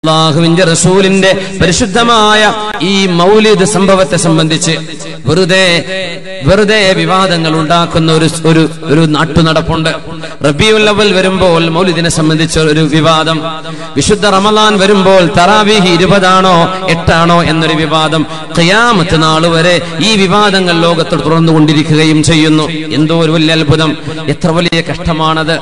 അള്ളാഹുവിന്റെ റസൂലിന്റെ പരിശുദ്ധമായ ഈ മൗലിദ് സംഭവത്തെ സംബന്ധിച്ച് വെറുതെ വെറുതെ വിവാദങ്ങൾ ഉണ്ടാക്കുന്ന ഒരു ഒരു ഒരു നാട്ടുനടപ്പുണ്ട് റബിയുൽ അവൽ വരുമ്പോൾ മൗലിദിനെ സംബന്ധിച്ച് ഒരു വിവാദം വിശുദ്ധ റമലാൻ വരുമ്പോൾ തറാവീഹി ഇരുപതാണോ എട്ടാണോ എന്നൊരു വിവാദം ഖിയാമത്ത് നാൾ വരെ ഈ വിവാദങ്ങൾ ലോകത്ത് തുറന്നുകൊണ്ടിരിക്കുകയും ചെയ്യുന്നു എന്തോ ഒരു വലിയ അത്ഭുതം എത്ര വലിയ കഷ്ടമാണത്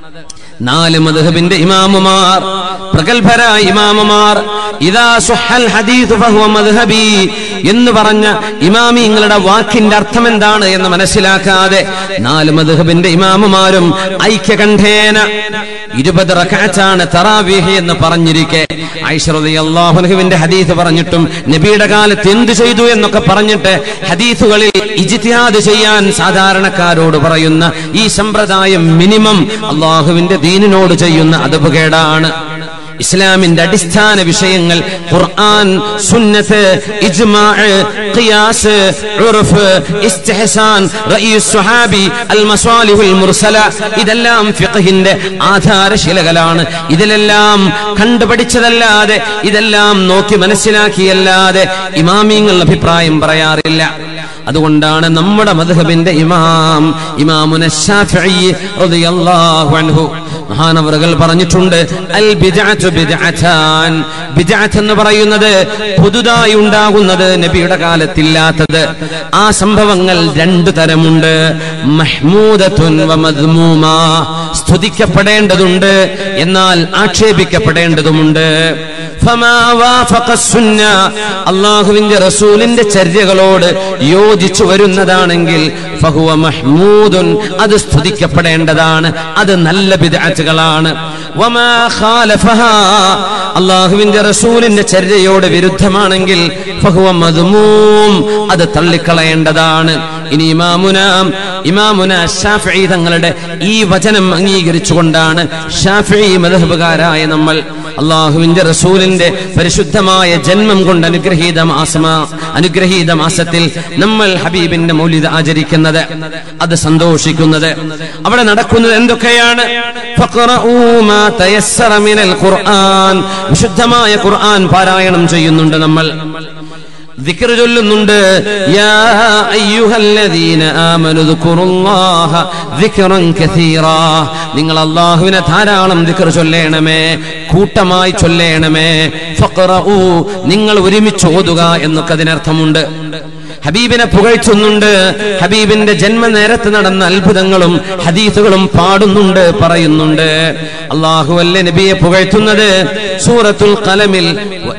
നാല് മദ്ഹബിന്റെ ഇമാമുമാർ പ്രഗത്ഭരായ ഇമാമുമാർ ഇതാ സുഹൽ ഹദീസ് ഫഹുവ മദ്ഹബി എന്ന് പറഞ്ഞ ഇമാമിങ്ങളുടെ വാക്കിന്റെ അർത്ഥം എന്താണ് എന്ന് മനസ്സിലാക്കാതെ നാല് മദ്ഹബിന്റെ ഇമാമുമാരും ഐക്യകണ്ഠേന ഇരുപത് റക്കാറ്റാണ് തറാവീഹ് എന്ന് പറഞ്ഞിരിക്കെ ഐശ്വറിയാഹുനുവിന്റെ ഹദീസ് പറഞ്ഞിട്ടും നബിയുടെ കാലത്ത് എന്ത് ചെയ്തു എന്നൊക്കെ പറഞ്ഞിട്ട് ഹദീസുകളിൽ ഇജിത്തിഹാദ് ചെയ്യാൻ സാധാരണക്കാരോട് പറയുന്ന ഈ സമ്പ്രദായം മിനിമം അള്ളാഹുവിന്റെ ദീനിനോട് ചെയ്യുന്ന അതപകേടാണ് ഇസ്ലാമിന്റെ അടിസ്ഥാന വിഷയങ്ങൾ ഖുർആൻ സുന്നത്ത് ഇജ്മാഅ് ഖിയാസ് ഉർഫ് ഇസ്തിഹ്സാൻ റഈസ് സ്വഹാബി അൽ മസാലിഹുൽ മുർസല ഇതെല്ലാം ഫിഖഹിന്റെ ആധാരശിലകളാണ് ഇതിലെല്ലാം കണ്ടുപഠിച്ചതല്ലാതെ ഇതെല്ലാം നോക്കി മനസ്സിലാക്കിയല്ലാതെ ഇമാമിങ്ങൾ അഭിപ്രായം പറയാറില്ല അതുകൊണ്ടാണ് നമ്മുടെ മദ്ഹബിന്റെ ഇമാം ഇമാമുന ശാഫിഈ റളിയല്ലാഹു അൻഹു മഹാനവറുകൾ പറഞ്ഞിട്ടുണ്ട് അൽ ബിദ്അത്തു ബിദ്അത്താൻ ബിദ്അത്ത് എന്ന് പറയുന്നത് പുതുതായി ഉണ്ടാകുന്നത് നബിയുടെ കാലത്തില്ലാത്തത് ആ സംഭവങ്ങൾ രണ്ടു തരമുണ്ട് മഹ്മൂദത്തുൻ വ മദ്മൂമ സ്തുതിക്കപ്പെടേണ്ടതുണ്ട് എന്നാൽ ആക്ഷേപിക്കപ്പെടേണ്ടതുമുണ്ട് ഫമാ വാഫഖ സുന്ന അള്ളാഹുവിന്റെ റസൂലിന്റെ ചര്യകളോട് യോജിച്ചു വരുന്നതാണെങ്കിൽ ഫഹുവ മഹ്മൂദുൻ അത് സ്തുതിക്കപ്പെടേണ്ടതാണ് അത് നല്ല ബിദ്അത്തുകളാണ് വമാ ഖാലഫഹാ അള്ളാഹുവിന്റെ റസൂലിന്റെ ചര്യയോട് വിരുദ്ധമാണെങ്കിൽ ഫഹുവ മദ്മൂം അത് തള്ളിക്കളയേണ്ടതാണ് ഇനി ഇമാമുന ഇമാമുന ഷാഫി തങ്ങളുടെ ഈ വചനം അംഗീകരിച്ചുകൊണ്ടാണ് ഷാഫി മദഹബുകാരായ നമ്മൾ അള്ളാഹുവിന്റെ റസൂലിന്റെ പരിശുദ്ധമായ ജന്മം കൊണ്ട് അനുഗ്രഹീത മാസമാ അനുഗ്രഹീത മാസത്തിൽ നമ്മൾ ഹബീബിന്റെ മൗലിദ് ആചരിക്കുന്നത് അത് സന്തോഷിക്കുന്നത് അവിടെ നടക്കുന്നത് എന്തൊക്കെയാണ് ഫഖറഊ മാ തയസ്സറ മിനൽ ഖുർആൻ വിശുദ്ധമായ ഖുർആൻ പാരായണം ചെയ്യുന്നുണ്ട് നമ്മൾ ذكر ചൊല്ലുന്നുണ്ട് യാ അയ്യുഹല്ലദീന ആമനു ദുകുറുല്ലാഹ ദിക്റൻ കസീറാ നിങ്ങൾ അല്ലാഹുവിനെ ധാരാളം ദിക്ർ ചൊല്ലേണമേ കൂട്ടമായി ചൊല്ലേണമേ ഫഖറഊ നിങ്ങൾ ഒരുമിച്ച് ഓതുക എന്നൊക്കെ അതിനർത്ഥമുണ്ട് ഹബീബിനെ പുകഴ്ത്തുന്നുണ്ട് ഹബീബിന്റെ ജന്മനേരത്ത് നടന്ന അത്ഭുതങ്ങളും ഹദീസുകളും പാടുന്നുണ്ട് പറയുന്നുണ്ട് അള്ളാഹു അല്ലേ നബിയെ പുകഴ്ത്തുന്നത് സൂറത്തുൽ കലമിൽ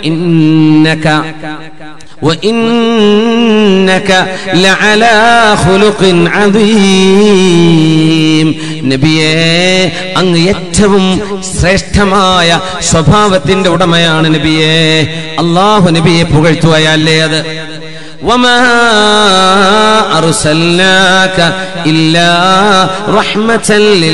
ഇന്നക وإنك لعلى خلق عظيم നബിയെ അങ്ങ് ഏറ്റവും ശ്രേഷ്ഠമായ സ്വഭാവത്തിന്റെ ഉടമയാണ് നബിയെ അള്ളാഹു നബിയെ പുകഴ്ത്തുകയല്ലേ അത് وما أرسلناك إلا رحمة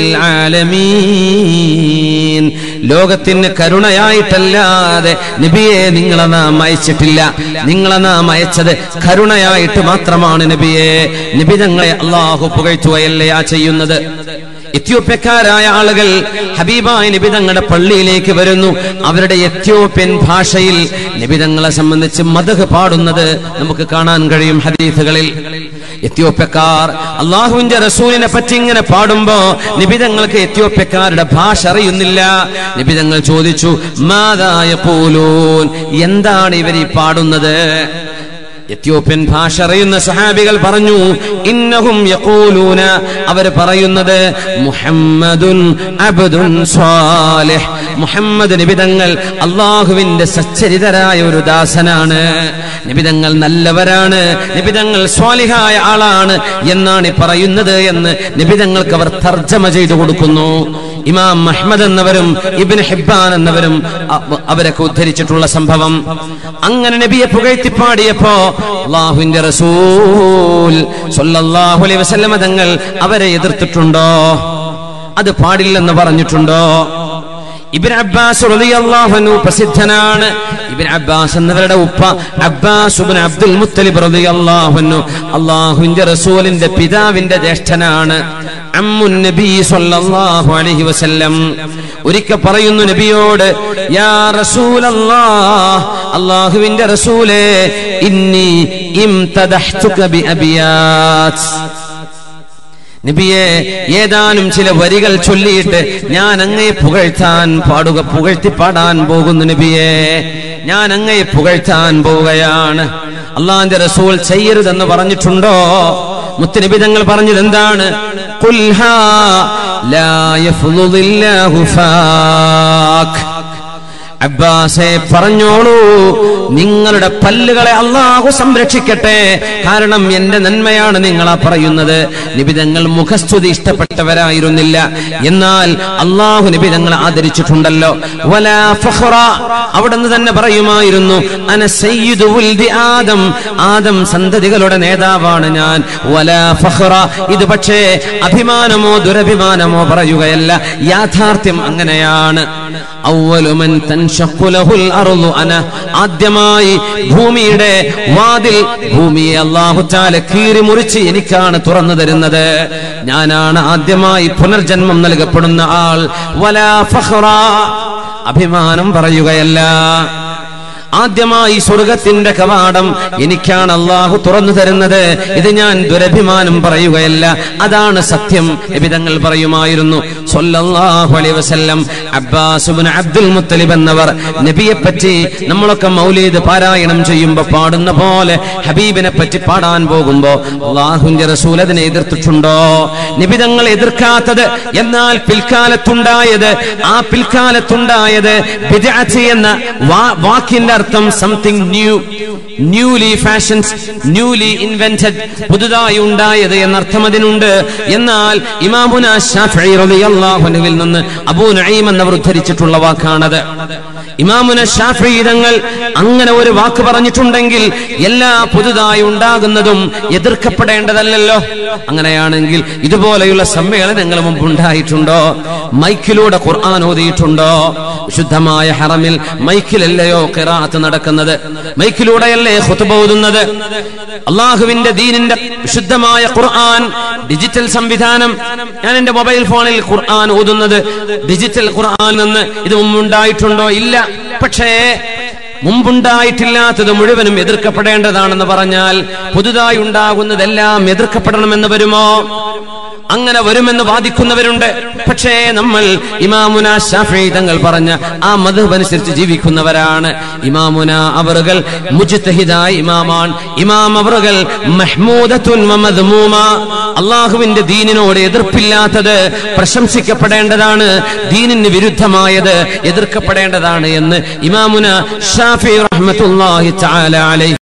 للعالمين ലോകത്തിന് കരുണയായിട്ടല്ലാതെ നബിയെ നിങ്ങളെ നാം അയച്ചിട്ടില്ല നിങ്ങളെ നാം അയച്ചത് കരുണയായിട്ട് മാത്രമാണ് നബിയെ നബി ഞങ്ങളെ അള്ളാഹു പുകഴ്ത്തുകയല്ലേ ആ ചെയ്യുന്നത് എത്യോപ്യക്കാരായ ആളുകൾ ഹബീബായ നിബിതങ്ങളുടെ പള്ളിയിലേക്ക് വരുന്നു അവരുടെ എത്യോപ്യൻ ഭാഷയിൽ നിബിതങ്ങളെ സംബന്ധിച്ച് മതക് പാടുന്നത് നമുക്ക് കാണാൻ കഴിയും ഹദീസുകളിൽ എത്യോപ്യക്കാർ അള്ളാഹുവിന്റെ റസൂലിനെ പറ്റി ഇങ്ങനെ പാടുമ്പോ നിബിതങ്ങൾക്ക് എത്യോപ്യക്കാരുടെ ഭാഷ അറിയുന്നില്ല നിബിതങ്ങൾ ചോദിച്ചു മാതായ പോലൂൻ എന്താണ് ഇവർ ഈ പാടുന്നത് എത്യോപ്യൻ ഭാഷ അറിയുന്ന സഹാബികൾ പറഞ്ഞു ഇന്നഹും യഖൂലൂന അവർ പറയുന്നത് മുഹമ്മദുൻ അബ്ദുൻ സ്വാലിഹ് മുഹമ്മദ് നിബിതങ്ങൾ അള്ളാഹുവിന്റെ സച്ചരിതരായ ഒരു ദാസനാണ് നിബിതങ്ങൾ നല്ലവരാണ് നിബിതങ്ങൾ സ്വാലിഹായ ആളാണ് എന്നാണ് ഈ പറയുന്നത് എന്ന് നിബിതങ്ങൾക്ക് അവർ തർജ്ജമ ചെയ്തു കൊടുക്കുന്നു ഇമാം അഹ്മദ് എന്നവരും ഇബിൻ ഹിബാൻ എന്നവരും അ- അവരൊക്കെ ഉദ്ധരിച്ചിട്ടുള്ള സംഭവം അങ്ങനെ നബിയെ പുകഴ്ത്തി പാടിയപ്പോ അള്ളാഹുവിന്റെ റസൂൽ സല്ലല്ലാഹു അലൈഹി വസല്ലമ തങ്ങൾ അവരെ എതിർത്തിട്ടുണ്ടോ അത് പാടില്ലെന്ന് പറഞ്ഞിട്ടുണ്ടോ ഇബിൻ അബ്ബാസ് റളിയല്ലാഹു അൻഹു പ്രസിദ്ധനാണ് ഇബിൻ അബ്ബാസ് എന്നവരുടെ ഉപ്പ അബ്ബാസ് ഇബ്നു അബ്ദുൽ മുത്തലിബ് റളിയല്ലാഹു അൻഹു അല്ലാഹുവിന്റെ റസൂലിന്റെ പിതാവിന്റെ ജ്യേഷ്ഠനാണ് അമ്മുൻ നബി സല്ലല്ലാഹു അലൈഹി വസല്ലം ഒരിക്കൽ പറയുന്നു നബിയോട് യാ റസൂലല്ലാഹ് അല്ലാഹുവിന്റെ റസൂലേ ഇന്നി ഇംതദഹ്തുക ബി അബിയാത്ത് നബിയെ ഏതാനും ചില വരികൾ ചൊല്ലിയിട്ട് ഞാൻ അങ്ങയെ പുകഴ്ത്താൻ പാടുക പുകഴ്ത്തി പാടാൻ പോകുന്നു നബിയെ ഞാൻ അങ്ങയെ പുകഴ്ത്താൻ പോവുകയാണ് അള്ളാന്റെ റസൂൽ ചെയ്യരുതെന്ന് പറഞ്ഞിട്ടുണ്ടോ മുത്തനബി തങ്ങൾ പറഞ്ഞത് എന്താണ് ഖുൽഹാ ലാ യഫ്ളുദില്ലാഹു ഫാക് അബ്ബാസെ പറഞ്ഞോളൂ നിങ്ങളുടെ പല്ലുകളെ അള്ളാഹു സംരക്ഷിക്കട്ടെ കാരണം എന്റെ നന്മയാണ് നിങ്ങളാ പറയുന്നത് നിബിതങ്ങൾ മുഖസ്തുതി ഇഷ്ടപ്പെട്ടവരായിരുന്നില്ല എന്നാൽ അള്ളാഹു നിബിതങ്ങൾ ആദരിച്ചിട്ടുണ്ടല്ലോ വലാ ഫഖ്റ അവിടുന്ന് തന്നെ പറയുമായിരുന്നു അന സയ്യിദു ഉൽദി ആദം ആദം സന്തതികളുടെ നേതാവാണ് ഞാൻ വലാ ഫഖ്റ ഇത് പക്ഷേ അഭിമാനമോ ദുരഭിമാനമോ പറയുകയല്ല യാഥാർത്ഥ്യം അങ്ങനെയാണ് ഔവലുമൻ തൻഷഖു ലഹുൽ അർളു അന ആദ്യമായി ഭൂമിയുടെ വാതിൽ ഭൂമിയെ അല്ലാഹു തആല കീറി മുറിച്ച് എനിക്കാണ് തുറന്നു തരുന്നത് ഞാനാണ് ആദ്യമായി പുനർജന്മം നൽകപ്പെടുന്ന ആൾ വലാ ഫഖ്റ അഭിമാനം പറയുകയല്ല ആദ്യമായി സ്വർഗത്തിന്റെ കവാടം എനിക്കാണ് അള്ളാഹു തുറന്നു തരുന്നത് ഇത് ഞാൻ ദുരഭിമാനം പറയുകയല്ല അതാണ് സത്യം എബിതങ്ങൾ പറയുമായിരുന്നു സല്ലല്ലാഹു അലൈഹി വസല്ലം അബ്ബാസ് ഇബ്നു അബ്ദുൽ മുത്തലിബ് എന്നവർ നബിയെ പറ്റി നമ്മളൊക്കെ മൗലീദ് പാരായണം ചെയ്യുമ്പോൾ പാടുന്ന പോലെ ഹബീബിനെ പറ്റി പാടാൻ പോകുമ്പോ അള്ളാഹുവിന്റെ റസൂൽ അതിനെ എതിർത്തിട്ടുണ്ടോ നിബിതങ്ങൾ എതിർക്കാത്തത് എന്നാൽ പിൽക്കാലത്തുണ്ടായത് ആ പിൽക്കാലത്തുണ്ടായത് ബിദ്അത്ത് എന്ന വാ- വാക്കിന്റെ അർത്ഥം something new newly fashions newly invented പുതുതായി ഉണ്ടായത് എന്നർത്ഥം അതിനുണ്ട് എന്നാൽ ഇമാമുന ഷാഫിഈ റളിയല്ലാഹു അൻഹുവിൽ നിന്ന് അബൂ നഈം എന്നവർ ഉദ്ധരിച്ചിട്ടുള്ള വാക്കാണത് ഇമാമുന ഷാഫിഈ തങ്ങൾ അങ്ങനെ ഒരു വാക്ക് പറഞ്ഞിട്ടുണ്ടെങ്കിൽ എല്ലാ പുതുതായി ഉണ്ടാകുന്നതും എതിർക്കപ്പെടേണ്ടതല്ലല്ലോ അങ്ങനെയാണെങ്കിൽ ഇതുപോലെയുള്ള സമ്മേളനങ്ങൾ മുമ്പ് ഉണ്ടായിട്ടുണ്ടോ മൈക്കിലൂടെ ഖുർആൻ ഓതിയിട്ടുണ്ടോ വിശുദ്ധമായ ഹറമിൽ മൈക്കിലല്ലയോ ഖിറാഅത്ത് നടക്കുന്നത് മൈക്കിലൂടെയല്ലേ ഖുത്ബ ഓതുന്നത് അള്ളാഹുവിന്റെ ദീനിന്റെ വിശുദ്ധമായ ഖുർആൻ ഡിജിറ്റൽ സംവിധാനം ഞാൻ എന്റെ മൊബൈൽ ഫോണിൽ ഖുർആൻ ഓതുന്നത് ഡിജിറ്റൽ ഖുർആൻ നിന്ന് ഇത് മുമ്പുണ്ടായിട്ടുണ്ടോ ഇല്ല പക്ഷേ മുമ്പുണ്ടായിട്ടില്ലാത്തത് മുഴുവനും എതിർക്കപ്പെടേണ്ടതാണെന്ന് പറഞ്ഞാൽ പുതുതായി ഉണ്ടാകുന്നതെല്ലാം എതിർക്കപ്പെടണമെന്ന് വരുമോ അങ്ങനെ വരുമെന്ന് വാദിക്കുന്നവരുണ്ട് പക്ഷേ നമ്മൾ ഇമാമുന ഷാഫി തങ്ങൾ പറഞ്ഞ ആ മധുബ് അനുസരിച്ച് ജീവിക്കുന്നവരാണ് ഇമാമുന അവറുകൾ മുജ്തഹിദായ ഇമാമാൻ ഇമാം അവറുകൾ മഹ്മൂദത്തുൻ വ മദ്മൂമ അള്ളാഹുവിന്റെ ദീനിനോട് എതിർപ്പില്ലാത്തത് പ്രശംസിക്കപ്പെടേണ്ടതാണ് ദീനിന് വിരുദ്ധമായത് എതിർക്കപ്പെടേണ്ടതാണ് എന്ന് ഇമാമുന ഷാഫി റഹ്മത്തുള്ളാഹി തആല അലൈഹി